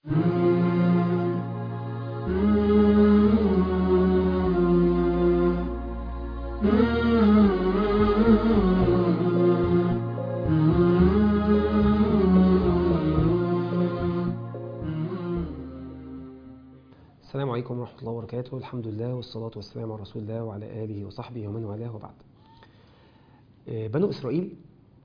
السلام عليكم ورحمة الله وبركاته الحمد لله والصلاة والسلام على رسول الله وعلى آله وصحبه ومن والاه وبعد آه، بنو إسرائيل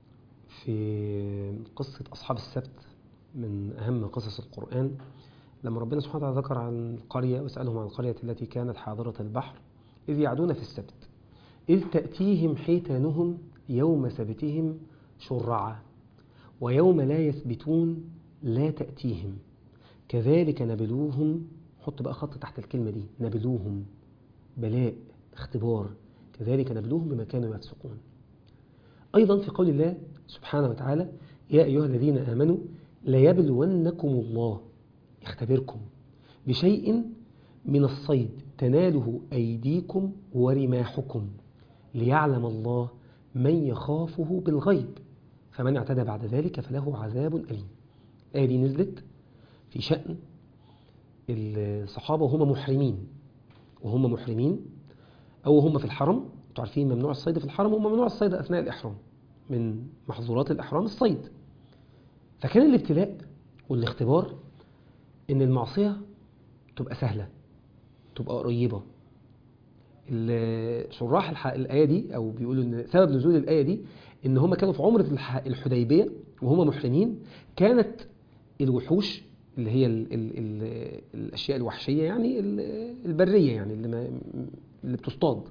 في قصة أصحاب السبت من أهم قصص القرآن لما ربنا سبحانه وتعالى ذكر عن القرية واسألهم عن القرية التي كانت حاضرة البحر إذ يعدون في السبت إذ تأتيهم حيتانهم يوم سبتهم شرعا ويوم لا يثبتون لا تأتيهم كذلك نبلوهم حط بقى خط تحت الكلمة دي نبلوهم بلاء اختبار كذلك نبلوهم بما كانوا يفسقون أيضا في قول الله سبحانه وتعالى يا أيها الذين آمنوا ليبلونكم الله يختبركم بشيء من الصيد تناله أيديكم ورماحكم ليعلم الله من يخافه بالغيب فمن اعتدى بعد ذلك فله عذاب أليم الآية دي نزلت في شأن الصحابة وهم محرمين وهم محرمين أو هم في الحرم انتوا عارفين ممنوع الصيد في الحرم وممنوع الصيد أثناء الإحرام من محظورات الإحرام الصيد فكان الابتلاء والاختبار إن المعصية تبقى سهلة تبقى قريبة شراح الح- الآية دي أو بيقولوا إن سبب نزول الآية دي إن هم كانوا في عمرة الح- الحديبية وهم محرمين كانت الوحوش اللي هي ال ال ال الأشياء الوحشية يعني ال- البرية يعني اللي, ما اللي بتصطاد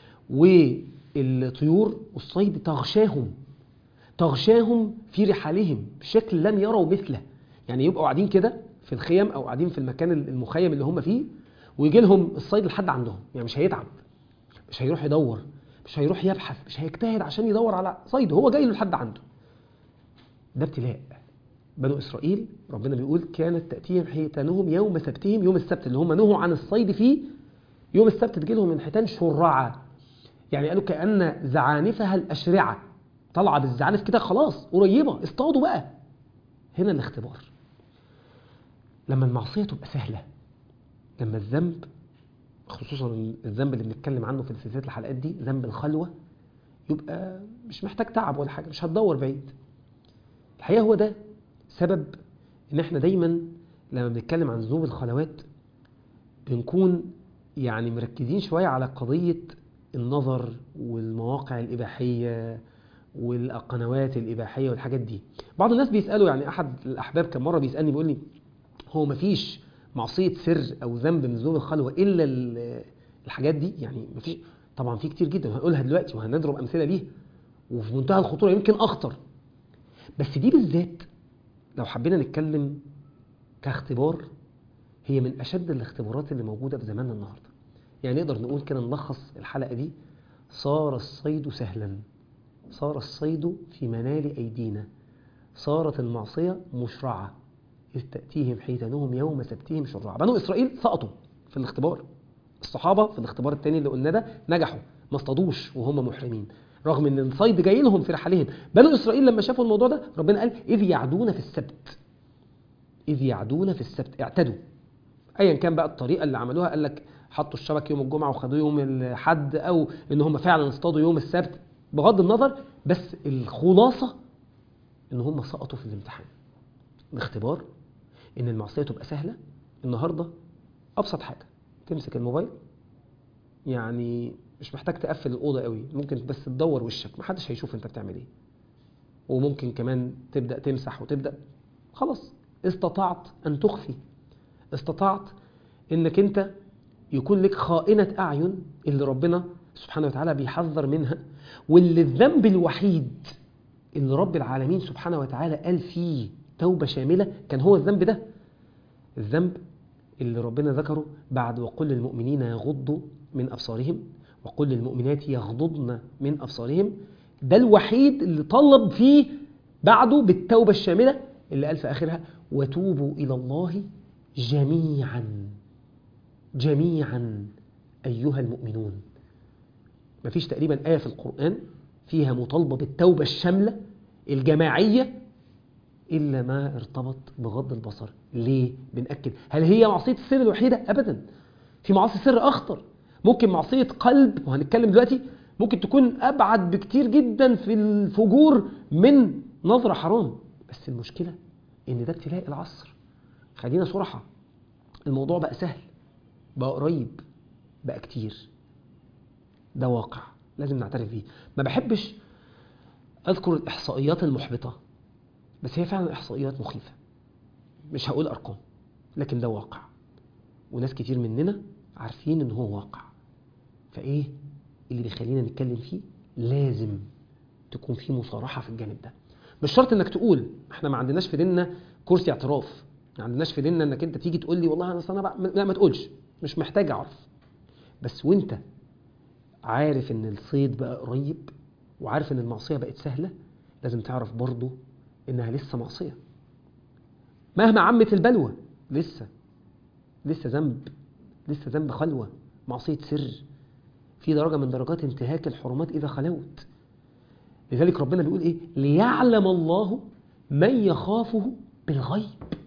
والطيور والصيد تغشاهم تغشاهم في رحالهم بشكل لم يروا مثله يعني يبقوا قاعدين كده في الخيم أو قاعدين في المكان المخيم اللي هم فيه ويجي لهم الصيد لحد عندهم يعني مش هيتعب مش هيروح يدور مش هيروح يبحث مش هيجتهد عشان يدور على صيد هو جاي له لحد عنده ده ابتلاء بنو إسرائيل ربنا بيقول كانت تأتيهم حيتانهم يوم سبتهم يوم السبت اللي هم نهوا عن الصيد فيه يوم السبت تجي لهم من حيتان شرعة يعني قالوا كأن زعانفها الأشرعة طالعة بالزعانف كده خلاص قريبة اصطادوا بقى هنا الاختبار لما المعصية تبقى سهلة لما الذنب خصوصا الذنب اللي بنتكلم عنه في سلسلة الحلقات دي ذنب الخلوة يبقى مش محتاج تعب ولا حاجة مش هتدور بعيد الحقيقة هو ده سبب ان احنا دايما لما بنتكلم عن ذنوب الخلوات بنكون يعني مركزين شوية على قضية النظر والمواقع الإباحية والقنوات الإباحية والحاجات دي بعض الناس بيسألوا يعني أحد الأحباب كان مرة بيسألني بيقول لي هو مفيش معصية سر أو ذنب من ذنوب الخلوة إلا ال- الحاجات دي يعني مفيش طبعا في كتير جدا هنقولها دلوقتي وهنضرب أمثلة ليها وفي منتهى الخطورة يمكن أخطر بس دي بالذات لو حبينا نتكلم كاختبار هي من أشد الاختبارات اللي موجودة في زماننا النهاردة يعني نقدر نقول كده نلخص الحلقة دي صار الصيد سهلا صار الصيد في منال أيدينا صارت المعصية مشرعة إذ تأتيهم حيتانهم يوم سبتهم شرعا بنو إسرائيل سقطوا في الاختبار الصحابة في الاختبار التاني اللي قلنا ده نجحوا ما اصطادوش وهم محرمين رغم ان الصيد جاي لهم في رحالهم بنو اسرائيل لما شافوا الموضوع ده ربنا قال اذ يعدون في السبت اذ يعدون في السبت اعتدوا ايا كان بقى الطريقه اللي عملوها قال لك حطوا الشبك يوم الجمعه وخدوه يوم الحد او ان هم فعلا اصطادوا يوم السبت بغض النظر بس الخلاصه ان هم سقطوا في الامتحان الاختبار ان المعصيه تبقى سهله النهارده ابسط حاجه تمسك الموبايل يعني مش محتاج تقفل الأوضة قوي ممكن بس تدور وشك محدش هيشوف انت بتعمل ايه وممكن كمان تبدأ تمسح وتبدأ خلاص استطعت أن تخفي استطعت انك انت يكون لك خائنة أعين اللي ربنا سبحانه وتعالى بيحذر منها واللي الذنب الوحيد اللي رب العالمين سبحانه وتعالى قال فيه توبة شاملة كان هو الذنب ده الذنب اللي ربنا ذكره بعد وقل للمؤمنين يغضوا من أبصارهم وقل للمؤمنات يغضضن من أبصارهم ده الوحيد اللي طلب فيه بعده بالتوبة الشاملة اللي قال في آخرها وتوبوا إلى الله جميعا جميعا أيها المؤمنون مفيش تقريبا آية في القرآن فيها مطالبة بالتوبة الشاملة الجماعية إلا ما ارتبط بغض البصر ليه؟ بنأكد هل هي معصية السر الوحيدة؟ أبدا في معاصي سر أخطر ممكن معصية قلب وهنتكلم دلوقتي ممكن تكون أبعد بكتير جدا في الفجور من نظرة حرام بس المشكلة إن ده ابتلاء العصر خلينا صراحة الموضوع بقى سهل بقى قريب بقى كتير ده واقع لازم نعترف بيه ما بحبش أذكر الإحصائيات المحبطة بس هي فعلا إحصائيات مخيفة مش هقول أرقام لكن ده واقع وناس كتير مننا عارفين إن هو واقع فإيه اللي بيخلينا نتكلم فيه لازم تكون فيه مصارحة في الجانب ده مش شرط انك تقول احنا ما عندناش في ديننا كرسي اعتراف ما عندناش في ديننا انك انت تيجي تقول لي والله انا أصل انا بقى لا ما تقولش مش محتاج اعرف بس وانت عارف ان الصيد بقى قريب وعارف ان المعصيه بقت سهله لازم تعرف برضه انها لسه معصيه مهما عمت البلوى لسه لسه ذنب لسه ذنب خلوه معصيه سر في درجه من درجات انتهاك الحرمات اذا خلوت لذلك ربنا بيقول ايه ليعلم الله من يخافه بالغيب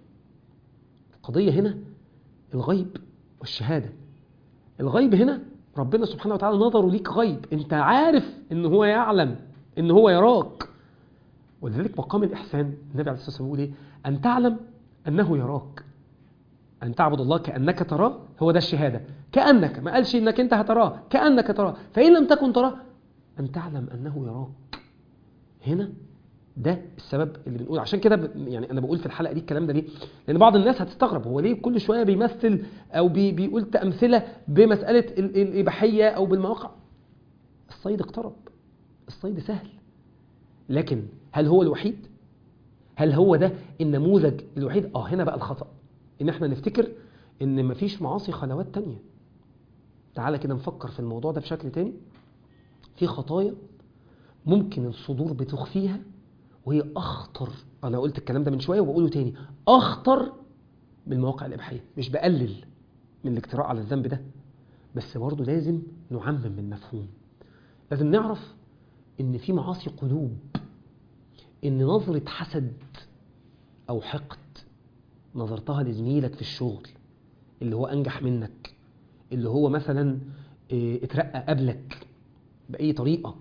القضيه هنا الغيب والشهاده الغيب هنا ربنا سبحانه وتعالى نظره ليك غيب انت عارف ان هو يعلم ان هو يراك ولذلك مقام الاحسان النبي عليه الصلاه والسلام بيقول ايه ان تعلم انه يراك ان تعبد الله كانك تراه هو ده الشهاده كانك ما قالش انك انت هتراه كانك تراه فان لم تكن تراه ان تعلم انه يراك هنا ده السبب اللي بنقول عشان كده ب- يعني انا بقول في الحلقه دي الكلام ده ليه لان بعض الناس هتستغرب هو ليه كل شويه بيمثل او بي بيقول امثله بمساله ال- الاباحيه او بالمواقع الصيد اقترب الصيد سهل لكن هل هو الوحيد هل هو ده النموذج الوحيد اه هنا بقى الخطا ان احنا نفتكر ان مفيش معاصي خلوات تانية تعالى كده نفكر في الموضوع ده بشكل تاني في خطايا ممكن الصدور بتخفيها وهي اخطر انا قلت الكلام ده من شويه وبقوله تاني اخطر من المواقع الاباحيه مش بقلل من الاجتراء على الذنب ده بس برضه لازم نعمم من مفهوم لازم نعرف ان في معاصي قلوب ان نظره حسد او حقد نظرتها لزميلك في الشغل اللي هو انجح منك اللي هو مثلا اه، اترقى قبلك باي طريقه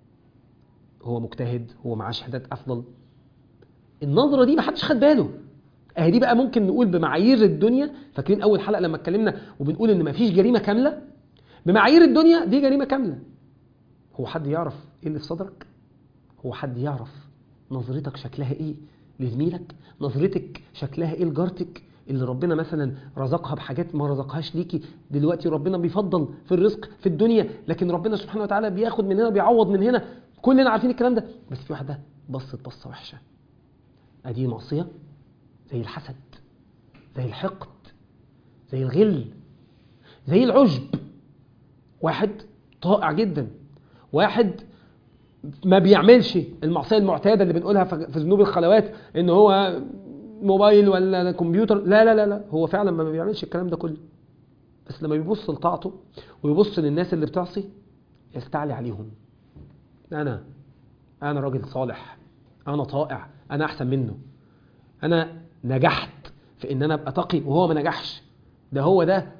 هو مجتهد هو معاه شهادات افضل النظره دي محدش خد باله اهي دي بقى ممكن نقول بمعايير الدنيا فاكرين اول حلقه لما اتكلمنا وبنقول ان مفيش جريمه كامله بمعايير الدنيا دي جريمه كامله هو حد يعرف ايه اللي في صدرك هو حد يعرف نظرتك شكلها ايه لزميلك نظرتك شكلها ايه لجارتك اللي ربنا مثلا رزقها بحاجات ما رزقهاش ليكي دلوقتي ربنا بيفضل في الرزق في الدنيا لكن ربنا سبحانه وتعالى بياخد من هنا بيعوض من هنا كلنا عارفين الكلام ده بس في واحده بصت بصه وحشه ادي معصيه زي الحسد زي الحقد زي الغل زي العجب واحد طائع جدا واحد ما بيعملش المعصيه المعتاده اللي بنقولها في في ذنوب الخلوات ان هو موبايل ولا كمبيوتر لا لا لا لا هو فعلا ما بيعملش الكلام ده كله بس لما بيبص لطاعته ويبص للناس اللي بتعصي يستعلي عليهم انا انا راجل صالح انا طائع انا احسن منه انا نجحت في ان انا ابقى تقي وهو ما نجحش ده هو ده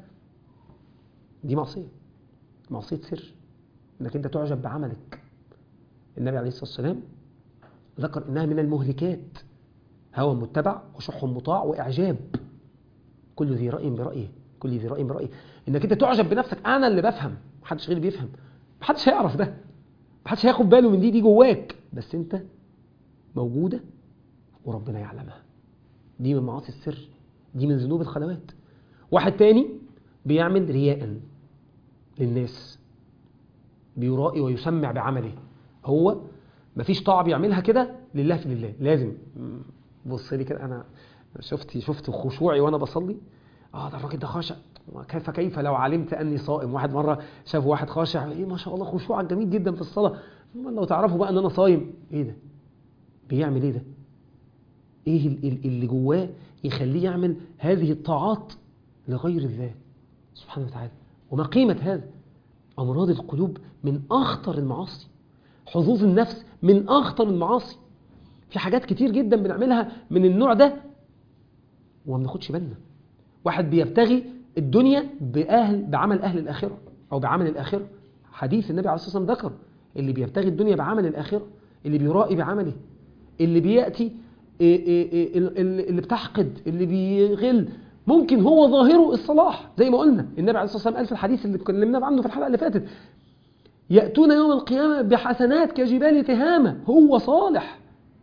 دي معصيه معصيه سر انك انت تعجب بعملك النبي عليه الصلاه والسلام ذكر انها من المهلكات هوى متبع وشح مطاع واعجاب كل ذي راي برايه كل ذي راي برايه انك انت تعجب بنفسك انا اللي بفهم محدش غيري بيفهم محدش هيعرف ده محدش هياخد باله من دي دي جواك بس انت موجوده وربنا يعلمها دي من معاصي السر دي من ذنوب الخلوات واحد تاني بيعمل رياء للناس بيرائي ويسمع بعمله هو مفيش طاعه بيعملها كده لله في لله لازم مم، بص لي كده انا شفت شفت خشوعي وانا بصلي اه ده الراجل ده خاشع كيف كيف لو علمت اني صائم واحد مره شاف واحد خاشع ايه ما شاء الله خشوعك جميل جدا في الصلاه أمال لو تعرفوا بقى ان انا صايم ايه ده بيعمل ايه ده ايه ال- ال- اللي جواه يخليه يعمل هذه الطاعات لغير الله سبحانه وتعالى وما قيمة هذا أمراض القلوب من أخطر المعاصي حظوظ النفس من أخطر المعاصي في حاجات كتير جدا بنعملها من النوع ده وما بناخدش بالنا واحد بيبتغي الدنيا بأهل بعمل أهل الآخرة أو بعمل الآخرة حديث النبي عليه الصلاة والسلام ذكر اللي بيبتغي الدنيا بعمل الآخرة اللي بيرائي بعمله اللي بيأتي إيه إيه إيه اللي بتحقد اللي بيغل ممكن هو ظاهره الصلاح زي ما قلنا النبي عليه الصلاة والسلام قال في الحديث اللي اتكلمنا عنه في الحلقة اللي فاتت يأتون يوم القيامة بحسنات كجبال تهامة هو صالح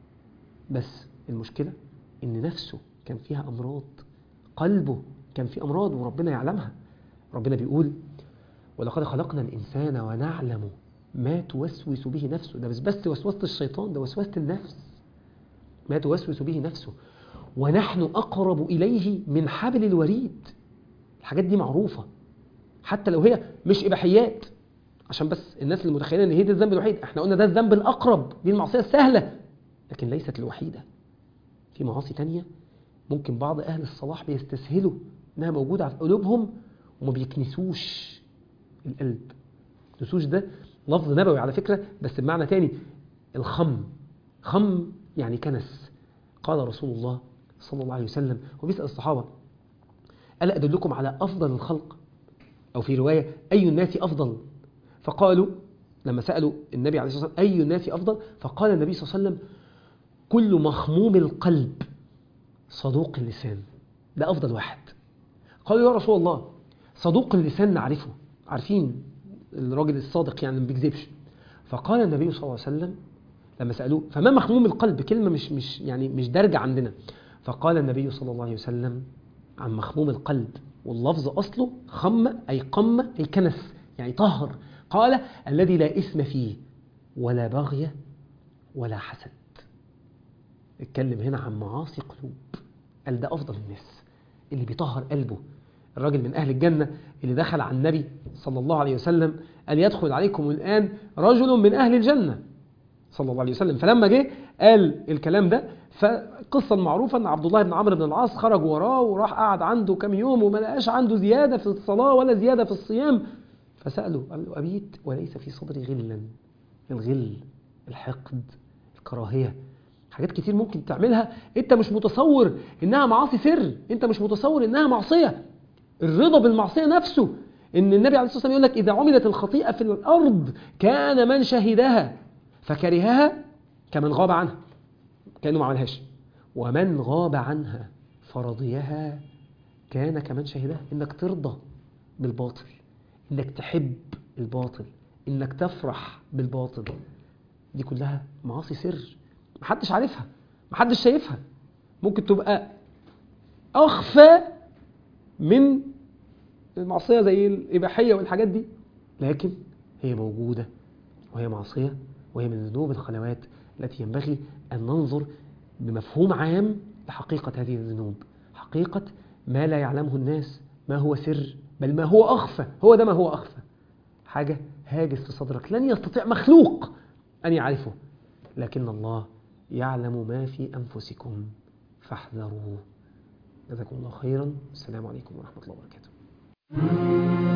بس المشكلة إن نفسه كان فيها أمراض قلبه كان فيه أمراض وربنا يعلمها ربنا بيقول ولقد خلقنا الإنسان ونعلم ما توسوس به نفسه ده بس بس وسوسة الشيطان ده وسوسة النفس ما توسوس به نفسه ونحن أقرب إليه من حبل الوريد الحاجات دي معروفة حتى لو هي مش إباحيات عشان بس الناس اللي متخيلة ان هي دي الذنب الوحيد احنا قلنا ده الذنب الأقرب دي المعصية السهلة لكن ليست الوحيدة في معاصي تانية ممكن بعض أهل الصلاح بيستسهلوا إنها موجودة في قلوبهم وما بيكنسوش القلب الكنسوش ده لفظ نبوي على فكرة بس بمعنى تاني الخم خم يعني كنس قال رسول الله صلى الله عليه وسلم وبيسأل الصحابة ألا أدلكم على أفضل الخلق أو في رواية أي الناس أفضل فقالوا لما سألوا النبي عليه الصلاة والسلام أي الناس أفضل فقال النبي صلى الله عليه وسلم كل مخموم القلب صدوق اللسان ده أفضل واحد قالوا يا رسول الله صدوق اللسان نعرفه عارفين الراجل الصادق يعني ما بيكذبش فقال النبي صلى الله عليه وسلم لما سألوه فما مخموم القلب كلمة مش مش يعني مش دارجة عندنا فقال النبي صلى الله عليه وسلم عن مخموم القلب واللفظ أصله خم أي قم أي كنس يعني طهر قال الذي لا اسم فيه ولا بغي ولا حسد اتكلم هنا عن معاصي قلوب قال ده أفضل الناس اللي بيطهر قلبه الراجل من أهل الجنة اللي دخل على النبي صلى الله عليه وسلم أن يدخل عليكم الآن رجل من أهل الجنة صلى الله عليه وسلم فلما جه قال الكلام ده فالقصة المعروفة أن عبد الله بن عمرو بن العاص خرج وراه وراح قعد عنده كم يوم وما لقاش عنده زيادة في الصلاة ولا زيادة في الصيام فسأله قال له أبيت وليس في صدري غلا الغل الحقد الكراهية حاجات كتير ممكن تعملها انت مش متصور انها معاصي سر انت مش متصور انها معصية الرضا بالمعصية نفسه ان النبي عليه الصلاة والسلام يقول لك اذا عملت الخطيئة في الارض كان من شهدها فكرهها كمن غاب عنها كأنه ما عملهاش ومن غاب عنها فرضيها كان كمن شهدها انك ترضى بالباطل انك تحب الباطل انك تفرح بالباطل دي كلها معاصي سر محدش عارفها محدش شايفها ممكن تبقى أخفى من المعصية زي الإباحية والحاجات دي لكن هي موجودة وهي معصية وهي من ذنوب الخلوات التي ينبغي أن ننظر بمفهوم عام لحقيقة هذه الذنوب حقيقة ما لا يعلمه الناس ما هو سر بل ما هو أخفى هو ده ما هو أخفى حاجة هاجس في صدرك لن يستطيع مخلوق أن يعرفه لكن الله يعلم ما في أنفسكم فاحذروه جزاكم الله خيرا السلام عليكم ورحمة الله وبركاته